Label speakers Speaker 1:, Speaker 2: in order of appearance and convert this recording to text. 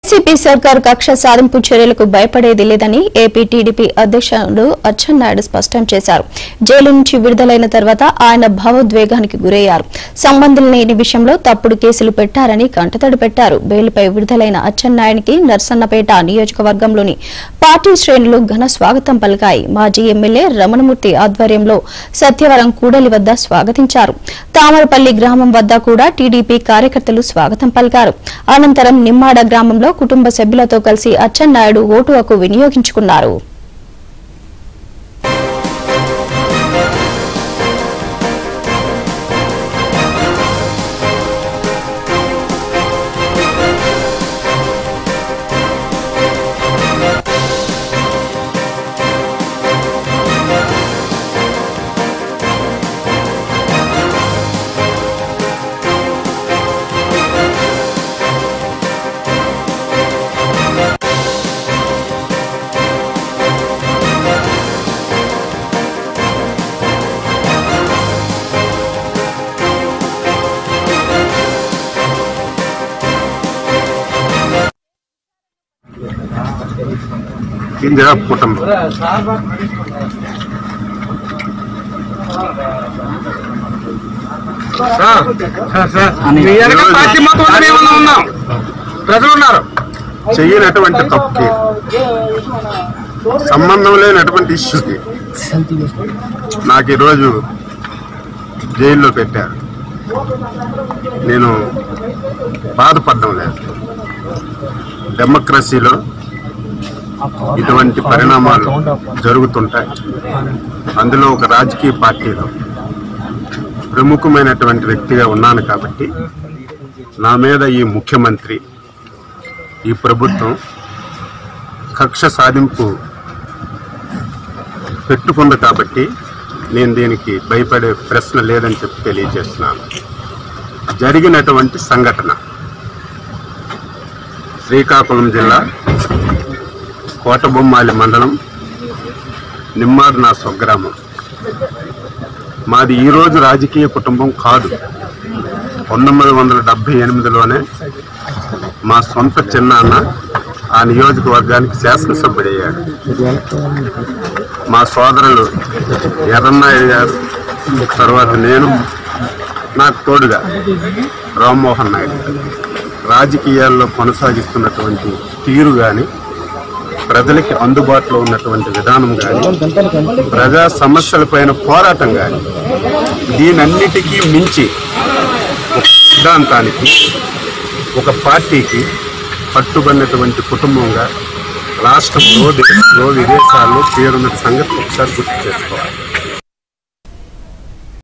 Speaker 1: YCP సర్కార్ కక్ష సాధింపు చర్యలకు భయపడేది లేదని ఏపీ టీడీపీ అధ్యక్షుడు అచ్చెన్నాయుడు స్పష్టం చేశారు జైలు నుంచి విడుదలైన తర్వాత ఆయన భావోద్వేగానికి గురయ్యారు సంబంధం లేని విషయంలో తప్పుడు కేసులు పెట్టారని కంటతడి పెట్టారు బెయిల్పై విడుదలైన అచ్చెన్నాయుడికి నర్సన్నపేట నియోజకవర్గంలోని పార్టీ శ్రేణులు ఘన స్వాగతం పలికాయి మాజీ ఎమ్మెల్యే రమణమూర్తి ఆధ్వర్యంలో సత్యవరం కూడలి వద్ద స్వాగతించారు తామరపల్లి గ్రామం వద్ద కూడా టీడీపీ కార్యకర్తలు స్వాగతం పలికారు అనంతరం నిమ్మాడ గ్రామంలో కుటుంబ సభ్యులతో కలిసి అచ్చెన్నాయుడు ఓటు హక్కు వినియోగించుకున్నారు
Speaker 2: ఇందిరా కుటుంబం
Speaker 3: సార్ సార్ సార్ మీ వెనక పార్టీ మొత్తం ఉంది, మేము ఉన్నాం, ఉన్నాం ప్రజలు ఉన్నారు
Speaker 2: చెయ్యనటువంటి తప్పుకి సంబంధం లేనటువంటి ఇష్యూకి నాకు ఈరోజు జైల్లో పెట్టారు నేను బాధపడడం లేదు డెమోక్రసీలో ఇటువంటి పరిణామాలు జరుగుతుంటాయి అందులో ఒక రాజకీయ పార్టీలో ప్రముఖమైనటువంటి వ్యక్తిగా ఉన్నాను కాబట్టి నా మీద ఈ ముఖ్యమంత్రి ఈ ప్రభుత్వం కక్ష సాధింపు పెట్టుకుంది కాబట్టి నేను దీనికి భయపడే ప్రశ్న లేదని చెప్పి తెలియజేస్తున్నాను జరిగినటువంటి సంఘటన శ్రీకాకుళం జిల్లా కోటబొమ్మాలి మండలం నిమ్మాడు నా స్వగ్రామం మాది ఈరోజు రాజకీయ కుటుంబం కాదు పంతొమ్మిది వందల డెబ్బై ఎనిమిదిలోనే మా సొంత చిన్నాన్న ఆ నియోజకవర్గానికి శాసనసభ్యుడయ్యాడు మా సోదరులు ఎర్రన్నాయుడు గారు తర్వాత నేను నాకు తోడుగా రామ్మోహన్ నాయుడు గారు. రాజకీయాల్లో కొనసాగిస్తున్నటువంటి తీరు కానీ ప్రజలకి అందుబాటులో ఉన్నటువంటి విధానం కానీ ప్రజా సమస్యలపైన పోరాటం కానీ దీనన్నిటికీ మించి ఒక సిద్ధాంతానికి ఒక పార్టీకి పట్టుబడినటువంటి కుటుంబంగా రాష్ట్రంలో దేశంలో విదేశాల్లో పేరున్న సంగతి ఒకసారి గుర్తు చేసుకోవాలి